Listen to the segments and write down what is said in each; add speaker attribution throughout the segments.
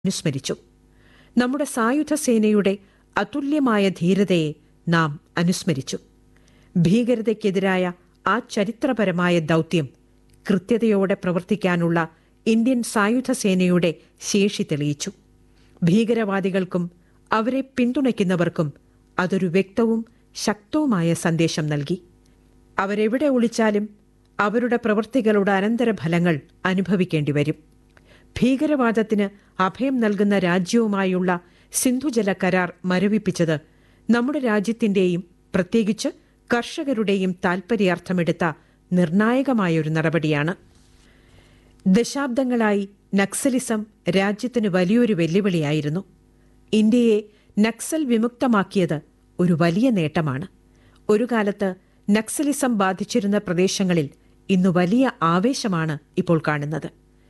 Speaker 1: അനുസ്മരിച്ചു നമ്മുടെ സായുധ സേനയുടെ അതുല്യമായ ധീരതയെ നാം അനുസ്മരിച്ചു ഭീകരതയ്ക്കെതിരായ ആ ചരിത്രപരമായ ദൗത്യം കൃത്യതയോടെ പ്രവർത്തിക്കാനുള്ള ഇന്ത്യൻ സായുധ സേനയുടെ ശേഷി തെളിയിച്ചു ഭീകരവാദികൾക്കും അവരെ പിന്തുണയ്ക്കുന്നവർക്കും അതൊരു വ്യക്തവും ശക്തവുമായ സന്ദേശം നൽകി അവരെവിടെ ഒളിച്ചാലും അവരുടെ പ്രവൃത്തികളുടെ അനന്തരഫലങ്ങൾ അനുഭവിക്കേണ്ടി വരും ഭീകരവാദത്തിന് അഭയം നൽകുന്ന രാജ്യവുമായുള്ള സിന്ധുജല കരാർ മരവിപ്പിച്ചത് നമ്മുടെ രാജ്യത്തിന്റെയും പ്രത്യേകിച്ച് കർഷകരുടെയും താൽപര്യാർത്ഥമെടുത്ത നിർണായകമായൊരു നടപടിയാണ് ദശാബ്ദങ്ങളായി നക്സലിസം രാജ്യത്തിന് വലിയൊരു വെല്ലുവിളിയായിരുന്നു ഇന്ത്യയെ നക്സൽ വിമുക്തമാക്കിയത് ഒരു വലിയ നേട്ടമാണ് ഒരു കാലത്ത് നക്സലിസം ബാധിച്ചിരുന്ന പ്രദേശങ്ങളിൽ ഇന്ന് വലിയ ആവേശമാണ് ഇപ്പോൾ കാണുന്നത്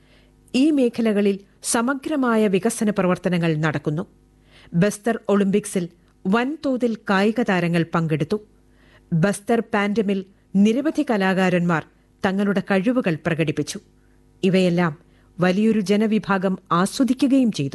Speaker 1: ഈ മേഖലകളിൽ സമഗ്രമായ വികസന പ്രവർത്തനങ്ങൾ നടക്കുന്നു ബസ്തർ ഒളിമ്പിക്സിൽ വൻതോതിൽ കായിക താരങ്ങൾ പങ്കെടുത്തു ബസ്തർ പാൻഡമിൽ നിരവധി കലാകാരന്മാർ തങ്ങളുടെ കഴിവുകൾ പ്രകടിപ്പിച്ചു ഇവയെല്ലാം വലിയൊരു ജനവിഭാഗം ആസ്വദിക്കുകയും ചെയ്തു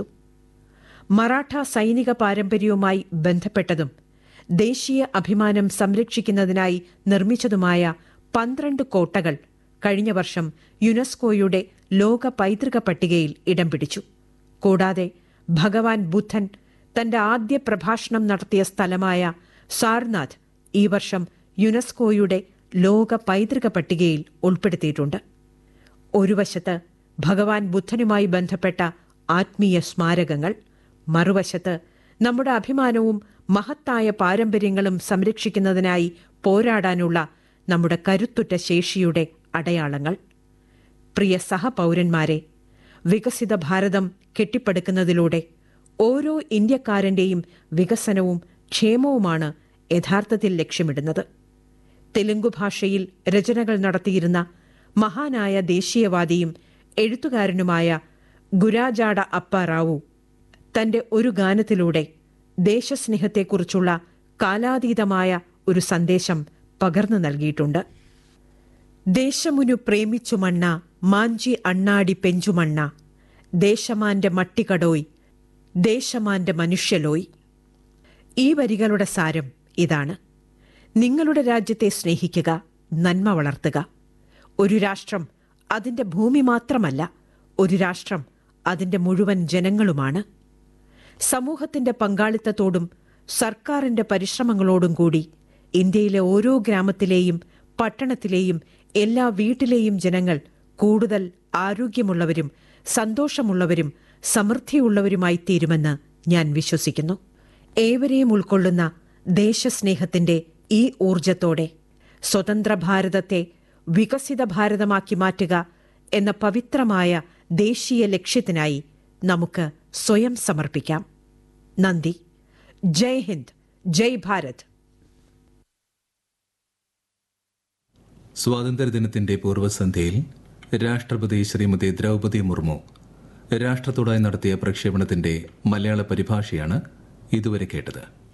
Speaker 1: മറാഠ സൈനിക പാരമ്പര്യവുമായി ബന്ധപ്പെട്ടതും ദേശീയ അഭിമാനം സംരക്ഷിക്കുന്നതിനായി നിർമ്മിച്ചതുമായ പന്ത്രണ്ട് കോട്ടകൾ കഴിഞ്ഞ വർഷം യുനെസ്കോയുടെ ലോക പൈതൃക പട്ടികയിൽ ഇടം പിടിച്ചു കൂടാതെ ഭഗവാൻ ബുദ്ധൻ തന്റെ ആദ്യ പ്രഭാഷണം നടത്തിയ സ്ഥലമായ സാർനാഥ് ഈ വർഷം യുനെസ്കോയുടെ ലോക പൈതൃക പട്ടികയിൽ ഉൾപ്പെടുത്തിയിട്ടുണ്ട് ഒരു വശത്ത് ഭഗവാൻ ബുദ്ധനുമായി ബന്ധപ്പെട്ട ആത്മീയ സ്മാരകങ്ങൾ മറുവശത്ത് നമ്മുടെ അഭിമാനവും മഹത്തായ പാരമ്പര്യങ്ങളും സംരക്ഷിക്കുന്നതിനായി പോരാടാനുള്ള നമ്മുടെ കരുത്തുറ്റ ശേഷിയുടെ അടയാളങ്ങൾ പ്രിയ സഹപൗരന്മാരെ വികസിത ഭാരതം കെട്ടിപ്പടുക്കുന്നതിലൂടെ ഓരോ ഇന്ത്യക്കാരന്റെയും വികസനവും ക്ഷേമവുമാണ് യഥാർത്ഥത്തിൽ ലക്ഷ്യമിടുന്നത് തെലുങ്കു ഭാഷയിൽ രചനകൾ നടത്തിയിരുന്ന മഹാനായ ദേശീയവാദിയും എഴുത്തുകാരനുമായ ഗുരാജാട അപ്പ റാവു തന്റെ ഒരു ഗാനത്തിലൂടെ ദേശസ്നേഹത്തെക്കുറിച്ചുള്ള കാലാതീതമായ ഒരു സന്ദേശം പകർന്നു നൽകിയിട്ടുണ്ട് ദേശമുനു പ്രേമിച്ചു മണ്ണ മാഞ്ചി അണ്ണാടി പെഞ്ചുമണ്ണ ദേശമാന്റെ മട്ടികടോയ് ദേശമാന്റെ മനുഷ്യലോയ് ഈ വരികളുടെ സാരം ഇതാണ് നിങ്ങളുടെ രാജ്യത്തെ സ്നേഹിക്കുക നന്മ വളർത്തുക ഒരു രാഷ്ട്രം അതിന്റെ ഭൂമി മാത്രമല്ല ഒരു രാഷ്ട്രം അതിന്റെ മുഴുവൻ ജനങ്ങളുമാണ് സമൂഹത്തിന്റെ പങ്കാളിത്തത്തോടും സർക്കാരിന്റെ പരിശ്രമങ്ങളോടും കൂടി ഇന്ത്യയിലെ ഓരോ ഗ്രാമത്തിലെയും പട്ടണത്തിലെയും എല്ലാ വീട്ടിലെയും ജനങ്ങൾ കൂടുതൽ ആരോഗ്യമുള്ളവരും സന്തോഷമുള്ളവരും സമൃദ്ധിയുള്ളവരുമായി തീരുമെന്ന് ഞാൻ വിശ്വസിക്കുന്നു ഏവരെയും ഉൾക്കൊള്ളുന്ന ദേശസ്നേഹത്തിന്റെ ഈ ഊർജത്തോടെ സ്വതന്ത്ര ഭാരതത്തെ വികസിത ഭാരതമാക്കി മാറ്റുക എന്ന പവിത്രമായ ദേശീയ ലക്ഷ്യത്തിനായി നമുക്ക് സ്വയം സമർപ്പിക്കാം നന്ദി ജയ് ഹിന്ദ് ജയ് ഭാരത്
Speaker 2: സ്വാതന്ത്ര്യദിനത്തിന്റെ പൂർവ്വസന്ധ്യയിൽ രാഷ്ട്രപതി ശ്രീമതി ദ്രൗപദി മുർമു രാഷ്ട്രത്തോടായി നടത്തിയ പ്രക്ഷേപണത്തിന്റെ മലയാള പരിഭാഷയാണ് ഇതുവരെ കേട്ടത്